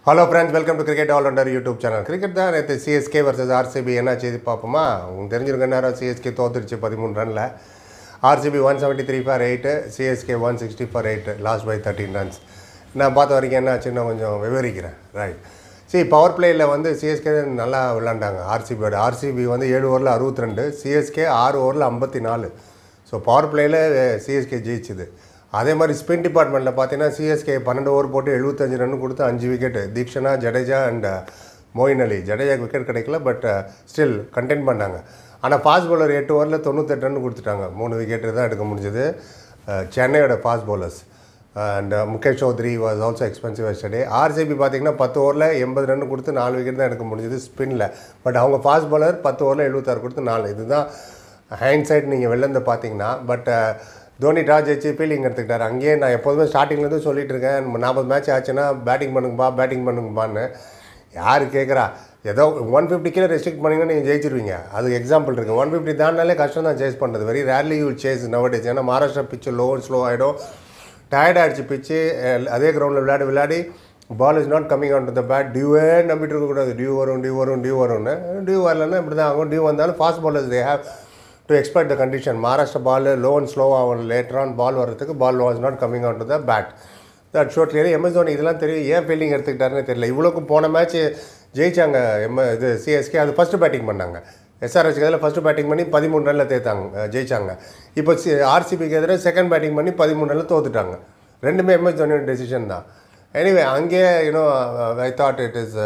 hello friends welcome to cricket all under YouTube channel cricket தான் நேற்று CSK versus RCB என்ன செய்து பார்ப்போமா உங்களுக்கு தெரிஞ்சிருக்க நேரம் சிஎஸ்கே தோத்துருச்சு பதிமூணு ரனில் RCB one seventy three for eight CSK one sixty four eight lost by thirteen runs நான் பார்த்த வரைக்கும் என்ன ஆச்சுன்னு கொஞ்சம் விவரிக்கிறேன் ரைட் சரி பவர் பிளேயில் வந்து சிஎஸ்கே நல்லா விளாண்டாங்க ஆர்சிபியோட ஆர்சிபி வந்து ஏழு ஓவரில் அறுபத்தி ரெண்டு சிஎஸ்கே ஆறு ஓவரில் ஐம்பத்தி நாலு ஸோ பவர் பிளேயில் சிஎஸ்கே ஜெயிச்சுது அதே மாதிரி ஸ்பின் டிபார்ட்மெண்ட்டில் பார்த்தீங்கன்னா சிஎஸ்கே பன்னெண்டு ஓவர் போட்டு எழுபத்தஞ்சு ரன் கொடுத்து அஞ்சு விக்கெட்டு தீக்ஷனா ஜடேஜா அண்ட் மோயின் அலி ஜடேஜாக்கு விக்கெட் கிடைக்கல பட் ஸ்டில் கண்டெயின் பண்ணாங்க ஆனால் ஃபாஸ்ட் பவுலர் எட்டு ஓவரில் தொண்ணூத்தெட்டு ரன் கொடுத்துட்டாங்க மூணு விக்கெட்டு தான் எடுக்க முடிஞ்சது சென்னையோட fast bowlers and Mukesh Choudhary was also expensive எஸ்டே ஆர்சிபி பார்த்தீங்கன்னா பத்து ஓவரில் எண்பது ரன் கொடுத்து நாலு விக்கெட் தான் எடுக்க முடிஞ்சது ஸ்பின்னில் பட் அவங்க ஃபாஸ்ட் பவுலர் பத்து ஓவரில் எழுபத்தாறு கொடுத்து நாலு இதுதான் ஹேண்ட் சைட் நீங்கள் வெளிலேருந்து பார்த்தீங்கன்னா பட் தோனி டாஸ் ஜெயிச்சு ஃபீலிங் எடுத்துக்கிட்டார் அங்கேயே நான் எப்போதுமே ஸ்டார்டிங்லேருந்து சொல்லிட்டு இருக்கேன் நாற்பது மேட்ச் ஆச்சுன்னா பேட்டிங் பண்ணுங்கப்பா பேட்டிங் பண்ணுங்கப்பான்னு யார் கேட்குறா ஏதோ ஒன் ஃபிஃப்டி கீழே ரெஸ்ட்ரிக்ட் பண்ணிங்கன்னா நீங்கள் ஜெயிச்சிருவீங்க அதுக்கு எக்ஸாம்பிள் இருக்குது ஒன் ஃபிஃப்டி தாண்டினாலே கஷ்டம் தான் சேஸ் பண்ணுறது very rarely you chase nowadays ஏன்னா மகாராஷ்டிரா பிச்சு லோ ஸ்லோ ஆகிடும் டயர்ட் ஆகிடுச்சு பிச்சு அதே கிரவுண்டில் விளையாடி விளையாடி ball is not coming on to the bat டியூவே நம்பிட்டு இருக்கக்கூடாது டியூ வரும் டியூ வரும் டியூ வரும்னு டியூ வரலன்னா இப்படி தான் ஆகும் டியூ வந்தாலும் fast bowlers they have to expect the condition Maharashtra ball low and slow ஆகும் லேட்டர் ஆன் பால் வரதுக்கு ball was not coming on to the bat that show clear MS Dhoni இதெல்லாம் தெரியும் ஏன் ஃபீல்டிங் எடுத்துக்கிட்டாருன்னு தெரியல இவ்வளோக்கும் போன மேட்ச் ஜெயிச்சாங்க எம் இது சிஎஸ்கே அது ஃபஸ்ட்டு பேட்டிங் பண்ணாங்க எஸ்ஆர்ஹெச்க்கு எதில் ஃபஸ்ட்டு பேட்டிங் பண்ணி பதிமூணு ரனில் தேத்தாங்க ஜெயிச்சாங்க இப்போ சி ஆர்சிபிக்கு எதிராக செகண்ட் பேட்டிங் பண்ணி பதிமூணு ரனில் தோத்துட்டாங்க ரெண்டுமே எம்எஸ் தோனியோட டெசிஷன் தான் எனிவே அங்கேயே you know I thought it is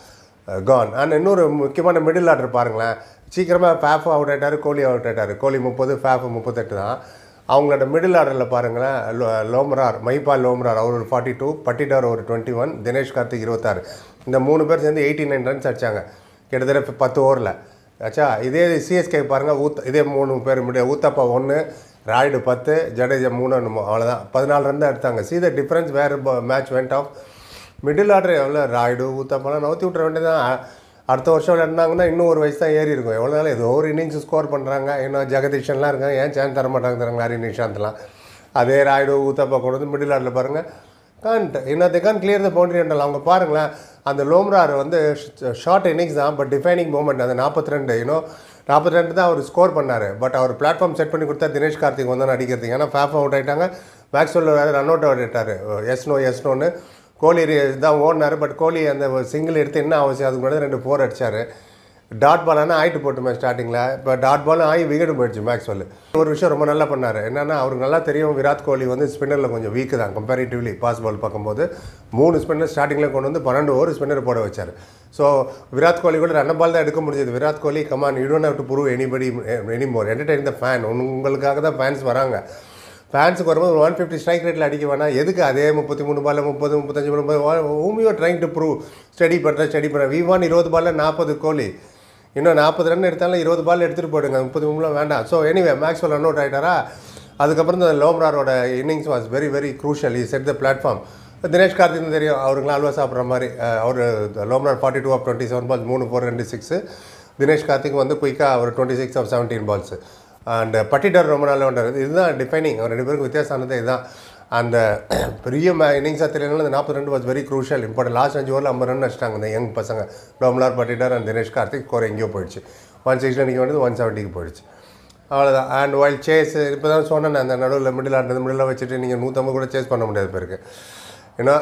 gone and இன்னொரு முக்கியமான மிடில் ஆர்டர் பாருங்களேன் சீக்கிரமாக ஃபேஃப் அவுட் ஆகிட்டார் கோலி அவுட் ஆகிட்டார் கோலி முப்பது ஃபேஃப் முப்பத்தெட்டு தான் அவங்களோட மிடில் ஆர்டரில் பாருங்களேன் லோ லோம்ரார் மைபால் லோம்ரார் அவர் ஒரு ஃபார்ட்டி டூ பட்டிடார் ஒரு டுவெண்ட்டி ஒன் தினேஷ் கார்த்திக் இருபத்தாறு இந்த மூணு பேர் சேர்ந்து எயிட்டி நைன் ரன்ஸ் அடிச்சாங்க கிட்டத்தட்ட பத்து ஓவரில் ஆச்சா இதே சிஎஸ்கே பாருங்கள் ஊத் இதே மூணு பேர் முடியாது ஊத்தப்பா ஒன்று ராய்டு பத்து ஜடேஜா மூணு என்னமோ அவ்வளோதான் பதினாலு ரன் தான் எடுத்தாங்க சி த டிஃப்ரென்ஸ் வேறு match went off middle order எவ்வளோ ராய்டு ஊத்தப்பெல்லாம் நவுத்தி விட்ற வேண்டியதான் அடுத்த வருஷம் விளையாடினாங்கன்னா இன்னும் ஒரு வயசு தான் ஏறி இருக்கும் எவ்வளோ நாள் ஏதோ ஒரு இன்னிங்ஸ் ஸ்கோர் பண்ணுறாங்க இன்னும் ஜெகதீஷன்லாம் இருக்காங்க ஏன் சான்ஸ் தர மாட்டாங்க தராங்க ஹரி நிஷாந்த்லாம் அதே ராய்டு ஊத்தப்பா கொண்டு வந்து மிடில் ஆர்டரில் பாருங்கள் கான்ட் இன்னும் they can clear the boundary அண்டல் அவங்க பாருங்களேன் அந்த லோம்ரார் வந்து ஷார்ட் இன்னிங்ஸ் தான் பட் டிஃபைனிங் மூமெண்ட் அந்த நாற்பத்தி ரெண்டு இன்னும் நாற்பத்தி ரெண்டு தான் அவர் ஸ்கோர் பண்ணார் பட் அவர் பிளாட்ஃபார்ம் செட் பண்ணி கொடுத்தா தினேஷ் கார்த்திக் வந்து அடிக்கிறதுக்கு ஏன்னா ஃபேஃப் அவுட் ஆகிட்டாங்க மேக்ஸ்வெல் வேறு ரன் அவுட் அவுட் ஆகிட்டார் எஸ்னோ எஸ்னோன்னு கோலி தான் ஓடினார் பட் கோலி அந்த சிங்கிள் எடுத்து என்ன அவசியம் அதுக்கு முன்னாடி ரெண்டு ஃபோர் அடிச்சார் டாட் பால் ஆனால் ஆயிட்டு போட்டுமே ஸ்டார்டிங்கில் இப்போ டாட் பாலும் ஆகி விக்கெட்டு போயிடுச்சு மேக்ஸ்வெல் ஒரு விஷயம் ரொம்ப நல்லா பண்ணார் என்னென்னா அவருக்கு நல்லா தெரியும் விராட் கோலி வந்து ஸ்பின்னரில் கொஞ்சம் வீக்கு தான் கம்பேரிட்டிவ்லி பாஸ் பால் பார்க்கும்போது மூணு ஸ்பின்னர் ஸ்டார்டிங்கில் கொண்டு வந்து பன்னெண்டு ஓவர் ஸ்பின்னர் போட வச்சார் ஸோ விராட் கோலி கூட ரெண்டு பால் தான் எடுக்க முடிஞ்சது Virat Kohli come on you don't have to prove anybody any more entertain the fan உங்களுக்காக தான் ஃபேன்ஸ் வராங்க ஃபேன்ஸுக்கு வரும்போது ஒன் ஃபிஃப்டி ஸ்ட்ரைக் ரேட்டில் அடிக்க வேணாம் எதுக்கு அதே முப்பத்தி மூணு பாலில் முப்பது முப்பத்தஞ்சு முப்பது ஹூமியோ ட்ரைங் டு ப்ரூவ் ஸ்டடி பண்ணுறேன் ஸ்டடி பண்ணுறேன் வி வான் இருபது பாலில் நாற்பது கோலி இன்னும் நாற்பது ரன் எடுத்தாலும் இருபது பால் எடுத்துகிட்டு போயிடுங்க முப்பது மூணுலாம் வேண்டாம் so anyway Maxwell run out ஆகிட்டாரா அதுக்கப்புறம் இந்த லோம்ராரோட innings was very very crucial he set the platform Dinesh Karthik தெரியும் அவருக்குலாம் அல்வா சாப்பிட்ற மாதிரி அவர் Lomror forty two off twenty seven balls மூணு ஃபோர் ரெண்டு சிக்ஸு தினேஷ் கார்த்திக் வந்து குயிக்காக அவர் twenty six off seventeen balls and Patidar ரொம்ப நாள் வந்தார் இதுதான் டிஃபைனிங் அவர் ரெண்டு பேருக்கு வித்தியாசமானது இதுதான் அந்த பெரிய இன்னிங்ஸாக தெரியலனால அந்த நாற்பது ரெண்டு was very crucial important last அஞ்சு ஓவரில் ஐம்பது ரன் அடிச்சிட்டாங்க இந்த யங் பசங்க டோம்லார் பட்டிடர் அண்ட் தினேஷ் கார்த்திக் ஸ்கோர் எங்கேயோ போயிடுச்சு ஒன் சிக்ஸ்டி அன்றைக்கி வந்து ஒன் செவன்ட்டிக்கு போயிடுச்சு அவ்வளோதான் அண்ட் வைல் சேஸ் இப்போ தான் சொன்னேன் அந்த நடுவில் மிடில் ஆடுறது மிடில் வச்சுட்டு நீங்கள் நூற்றம்பது கூட சேஸ் பண்ண முடியாது பேருக்கு ஏன்னா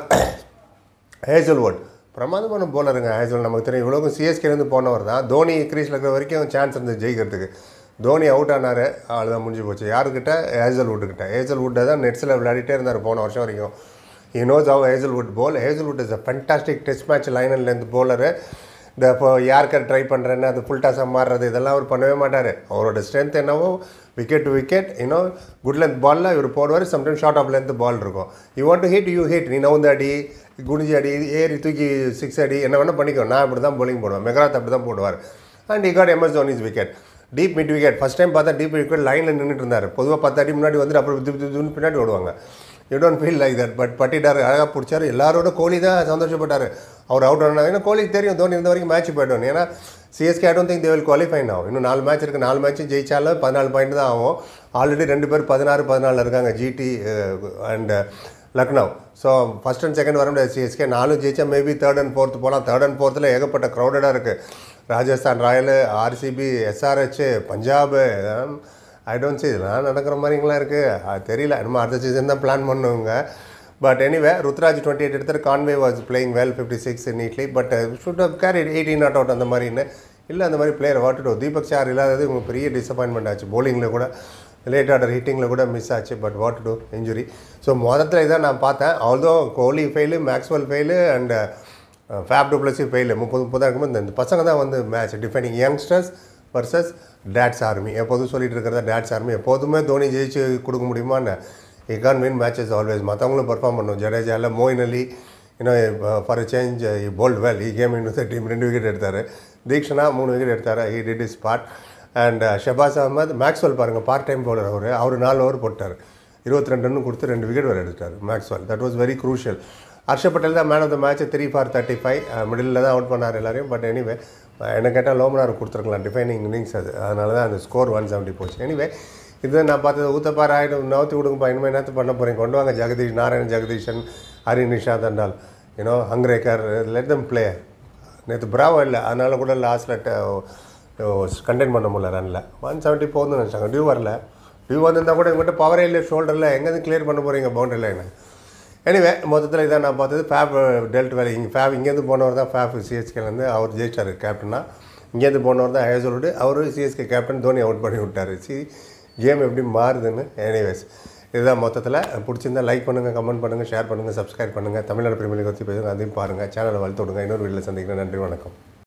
ஹேசல்வுட் பிரமாதமான போலருங்க ஹேசல் நமக்கு தெரியும் இவ்வளோக்கும் சிஎஸ்கேலேருந்து போனவர் தான் தோனி கிரீஸில் இருக்கிற வரைக்கும் சான்ஸ் இருந்தது ஜெயிக்கிறதுக்கு தோனி அவுட் ஆனார் அவ்வளோதான் முடிஞ்சு போச்சு யாருக்கிட்ட ஹேசல்வுட்டுக்கிட்ட ஹேசல்வுட்டை தான் நெட்ஸில் விளையாடிட்டே இருந்தார் போன வருஷம் வரைக்கும் he knows how ஹேசல்வுட் போல் Hazlewood is a fantastic test match லைனர்லேருந்து போலரு இந்த இப்போ யாருக்கர் ட்ரை பண்ணுறேன்னு அது ஃபுல் டாஸாக மாறுறது இதெல்லாம் அவர் பண்ணவே மாட்டார் அவரோட ஸ்ட்ரென்த் என்னவோ விக்கெட் டு விக்கெட் இன்னும் குட் லென்த் பாலில் இவர் போடுவார் sometime short of length ball இருக்கும் you want to hit you hit நீ நவுந்து அடி குனிஞ்சு அடி ஏறி தூக்கி சிக்ஸ் அடி என்ன வேணால் பண்ணிக்கோ நான் இப்படி தான் bowling போடுவேன் மெகராத் அப்படி தான் போடுவார் and he caught MS Dhoni's wicket deep mid wicket first time பார்த்தா டீப் விக்கெட் லைனில் நின்றுட்டு இருந்தார் பொதுவாக பத்து அடி முன்னாடி வந்துட்டு அப்புறம் திப்பு திப்புன்னு பின்னாடி ஓடுவாங்க you don't feel like that but Patidar அழகாக பிடிச்சாரு எல்லாரோட கோலி தான் சந்தோஷப்பட்டார் அவர் அவுட் ஆனாங்க ஏன்னா கோலிக்கு தெரியும் தோனி இருந்த வரைக்கும் மேட்ச் போய்ட்டோம் ஏன்னா CSK I don't think they will qualify ஆகும் இன்னும் நாலு மேட்ச் இருக்குது நாலு மேட்ச் ஜெயிச்சாலும் பதினாலு பாயிண்ட் தான் ஆகும் ஆல்ரெடி ரெண்டு பேர் பதினாறு பதினாலில் இருக்காங்க GT and Lucknow so first and second வர முடியாது சிஎஸ்கே நாலும் ஜெயிச்சா மேபி தேர்ட் அண்ட் ஃபோர்த் போகலாம் தேர்ட் அண்ட் ஃபோர்த்தில் ஏகப்பட்ட க்ரௌடடாக இருக்குது Rajasthan royal RCB SRH Punjab I don't see இதெல்லாம் நடக்கிற மாதிரிங்களாம் இருக்குது தெரியல நம்ம அடுத்த சீசன் தான் பிளான் பண்ணுவோங்க but anyway Ruturaj twenty eight எடுத்துட்டு Conway was playing well fifty six neatly but should have carry eighteen not out அந்த மாதிரின்னு இல்லை அந்த மாதிரி பிளேயர் வாட்டுட்டோம் தீபக் சார் இல்லாதது உங்களுக்கு பெரிய டிசப்பாயின்மெண்ட் ஆச்சு bowlingல கூட லேட் ஆர்டர் ஹிட்டிங்கில் கூட மிஸ் ஆச்சு but what to injury so மொதத்தில் இதான் நான் பார்த்தேன் although Kohli fail Maxwell fail and Faf du Plessis fail முப்பது முப்பதாக இருக்கும்போது இந்த- இந்த பசங்க தான் வந்து match defining youngsters versus dad's army எப்போதும் சொல்லிட்டு இருக்கிறதா டேட்ஸ் ஆர்மி எப்போதுமே தோனி ஜெயிச்சு கொடுக்க முடியுமான்னு he can't win matches always மற்றவங்களும் பெர்ஃபார்ம் பண்ணும் ஜடேஜா இல்லை மோயின் அலி இன்னும் for change bowled well he came in team ரெண்டு விக்கெட் எடுத்தார் தீக்ஷனா மூணு விக்கெட் எடுத்தார் he did his part and Shahbaz Ahmed Maxwell பாருங்கள் பார்ட் டைம் பவுலர் அவர் அவர் நாலு ஓவர் போட்டார் இருபத்தி ரெண்டு ரன் கொடுத்து ரெண்டு விக்கெட் வர எடுத்தார் Maxwell that was very crucial Harshal Patel தான் man of the match three for thirty five middle தான் அவுட் பண்ணார் எல்லாரையும் பட் எனிவே என்ன கேட்டால் லோமனார் கொடுத்துருக்கலாம் டிஃபைனிங் இன்னிங்ஸ் அது அதனால தான் அந்த ஸ்கோர் ஒன் செவன்ட்டி போச்சு எனிவே இது நான் பார்த்தது ஊத்தப்பார் ஆகிடும் நவுத்தி விடுங்கப்பா இனிமேல் நேரத்து பண்ண போகிறேன் கொண்டு வாங்க ஜெகதீஷ் நாராயண் ஜெகதீஷன் ஹரி நிஷாந்த் அண்டால் you know Hangargekar let them play நேற்று பிராவோ இல்லை அதனால கூட லாஸ்ட்டில் கண்டெயின் பண்ண முடியல ரனில் ஒன் செவன்ட்டி போகுதுன்னு நினச்சாங்க டியூ வரல டியூ வந்திருந்தால் கூட இவங்ககிட்ட பவரே இல்லை ஷோல்டரில் எங்கேருந்து கிளியர் பண்ண போகிறீங்க பவுண்டரி லைனை எனிவே மொத்தத்தில் இதான் நான் பார்த்தது ஃபேப் டெல்ட் வேலை இங்கே ஃபேப் இங்கேருந்து போனவர் தான் ஃபேப் சிஎஸ்கேலேருந்து அவர் ஜெயிச்சார் கேப்டனாக இங்கேருந்து போனவர் தான் ஹேசல்வுட் அவர் சிஎஸ்கே கேப்டன் தோனி அவுட் பண்ணி விட்டார் சி கேம் எப்படி மாறுதுன்னு எனிவேஸ் இதுதான் மொத்தத்தில் பிடிச்சிருந்தா லைக் பண்ணுங்கள் கமெண்ட் பண்ணுங்கள் ஷேர் பண்ணுங்கள் சப்ஸ்கிரைப் பண்ணுங்கள் தமிழ்நாடு பிரீமியர் பற்றி பேசுங்க அதையும் பாருங்கள் சேனலை வளர்த்து விடுங்க இன்னொரு வீட்டில் சந்திக்கிறேன் நன்றி வணக்கம்